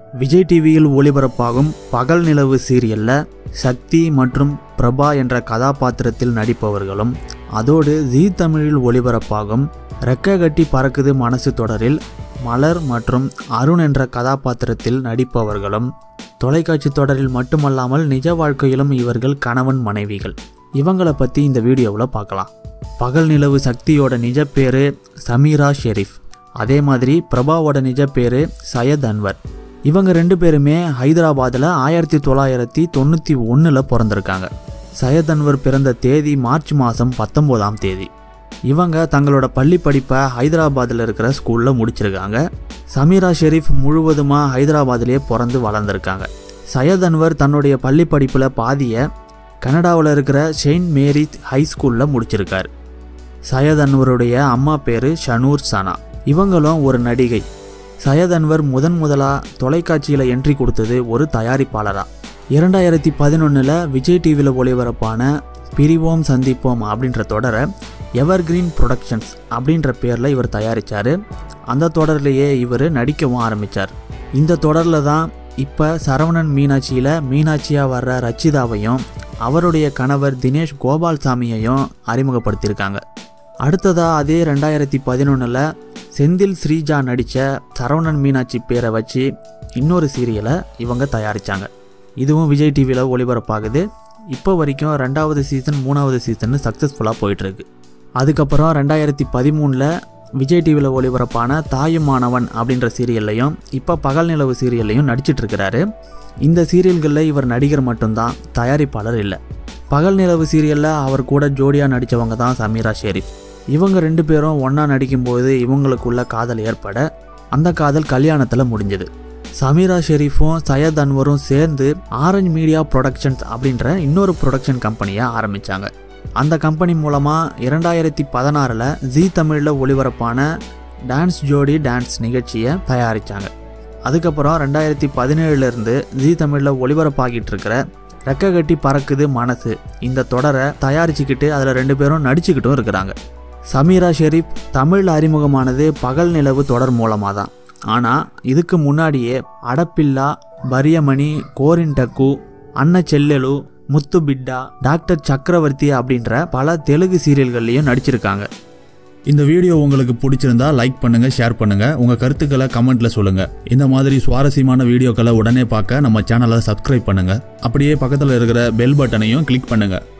விஜய் டிவியில் ஒளிபரப்பாகும் பகல் நிலவு சீரியல்ல சக்தி மற்றும் பிரபா என்ற கதாபாத்திரத்தில் நடிப்பவர்களும் அதோடு ஜீ தமிழில் ஒளிபரப்பாகும் ரெக்க கட்டி பறக்குது மனசு தொடரில் மலர் மற்றும் அருண் என்ற கதாபாத்திரத்தில் நடிப்பவர்களும் தொலைக்காட்சி தொடரில் மட்டுமல்லாமல் நிஜ வாழ்க்கையிலும் இவர்கள் கணவன் மனைவிகள் இவங்கள பற்றி இந்த வீடியோவில் பார்க்கலாம் பகல் நிலவு சக்தியோட நிஜ பேரு சமீரா ஷெரீஃப் அதே மாதிரி பிரபாவோட நிஜ பேரு சையத் அன்வர் இவங்க ரெண்டு பேருமே ஹைதராபாத்தில் ஆயிரத்தி தொள்ளாயிரத்தி தொண்ணூற்றி ஒன்றில் பிறந்திருக்காங்க சையத் அன்வர் பிறந்த தேதி மார்ச் மாதம் பத்தொம்போதாம் தேதி இவங்க தங்களோட பள்ளி படிப்பை ஹைதராபாத்தில் இருக்கிற ஸ்கூலில் முடிச்சிருக்காங்க சமீரா ஷெரீஃப் முழுவதுமாக ஹைதராபாத்திலே பிறந்து வளர்ந்துருக்காங்க சையத் அன்வர் தன்னுடைய பள்ளி படிப்பில் பாதியை கனடாவில் இருக்கிற செயின்ட் மேரி ஹை ஸ்கூலில் முடிச்சிருக்காரு சையத் அன்வருடைய அம்மா பேர் ஷனூர் சனா இவங்களும் ஒரு நடிகை சையத் அன்வர் முதன் முதலாக தொலைக்காட்சியில் என்ட்ரி கொடுத்தது ஒரு தயாரிப்பாளராக இரண்டாயிரத்தி பதினொன்றில் விஜய் டிவியில் ஒளிபரப்பான பிரிவோம் சந்திப்போம் அப்படின்ற தொடரை எவர்கிரீன் ப்ரொடக்ஷன்ஸ் அப்படின்ற பேரில் இவர் தயாரித்தார் அந்த தொடர்லேயே இவர் நடிக்கவும் ஆரம்பித்தார் இந்த தொடரில் தான் இப்போ சரவணன் மீனாட்சியில் மீனாட்சியாக வர்ற ரச்சிதாவையும் அவருடைய கணவர் தினேஷ் கோபால்சாமியையும் அறிமுகப்படுத்தியிருக்காங்க அடுத்ததாக அதே ரெண்டாயிரத்தி பதினொன்றில் செந்தில் ஸ்ரீஜா நடித்த சரவணன் மீனாட்சி பேரை வச்சு இன்னொரு சீரியலை இவங்க தயாரித்தாங்க இதுவும் விஜய் டிவியில் ஒளிபரப்பாகுது இப்போ வரைக்கும் ரெண்டாவது சீசன் மூணாவது சீசன் சக்ஸஸ்ஃபுல்லாக போயிட்டுருக்கு அதுக்கப்புறம் ரெண்டாயிரத்தி பதிமூணில் விஜய் டிவியில் ஒளிபரப்பான தாயுமானவன் அப்படின்ற சீரியல்லையும் இப்போ பகல் நிலவு சீரியல்லையும் நடிச்சிட்ருக்கிறாரு இந்த சீரியல்களில் இவர் நடிகர் மட்டும்தான் தயாரிப்பாளர் இல்லை பகல் நிலவு சீரியலில் அவர் கூட ஜோடியாக நடித்தவங்க தான் சமீரா ஷெரீஃப் இவங்க ரெண்டு பேரும் ஒன்றா நடிக்கும்போது இவங்களுக்குள்ள காதல் ஏற்பட அந்த காதல் கல்யாணத்தில் முடிஞ்சது சமீரா ஷெரீஃபும் சையத் அன்வரும் சேர்ந்து ஆரஞ்ச் மீடியா ப்ரொடக்ஷன்ஸ் அப்படின்ற இன்னொரு ப்ரொடக்ஷன் கம்பெனியை ஆரம்பித்தாங்க அந்த கம்பெனி மூலமாக இரண்டாயிரத்தி பதினாறில் ஜீ தமிழில் ஒளிபரப்பான டான்ஸ் ஜோடி டான்ஸ் நிகழ்ச்சியை தயாரித்தாங்க அதுக்கப்புறம் ரெண்டாயிரத்தி பதினேழுலேருந்து ஜீ தமிழில் ஒளிபரப்பாகிட்டு இருக்கிற ரெக்க கட்டி பறக்குது மனசு இந்த தொடரை தயாரிச்சுக்கிட்டு அதில் ரெண்டு பேரும் நடிச்சுக்கிட்டும் இருக்கிறாங்க சமீரா ஷெரீப் தமிழில் அறிமுகமானது பகல் நிலவு தொடர் மூலமாக தான் ஆனால் இதுக்கு முன்னாடியே அடப்பில்லா பரியமணி கோரின் டக்கு அன்ன செல்லெலு முத்து பிட்டா டாக்டர் சக்கரவர்த்தி அப்படின்ற பல தெலுங்கு சீரியல்கள்லையும் நடிச்சிருக்காங்க இந்த வீடியோ உங்களுக்கு பிடிச்சிருந்தா லைக் பண்ணுங்க ஷேர் பண்ணுங்க உங்க கருத்துக்களை கமெண்ட்ல சொல்லுங்க இந்த மாதிரி சுவாரஸ்யமான வீடியோக்களை உடனே பார்க்க நம்ம சேனலை சப்ஸ்கிரைப் பண்ணுங்க அப்படியே பக்கத்தில் இருக்கிற பெல் பட்டனையும் கிளிக் பண்ணுங்க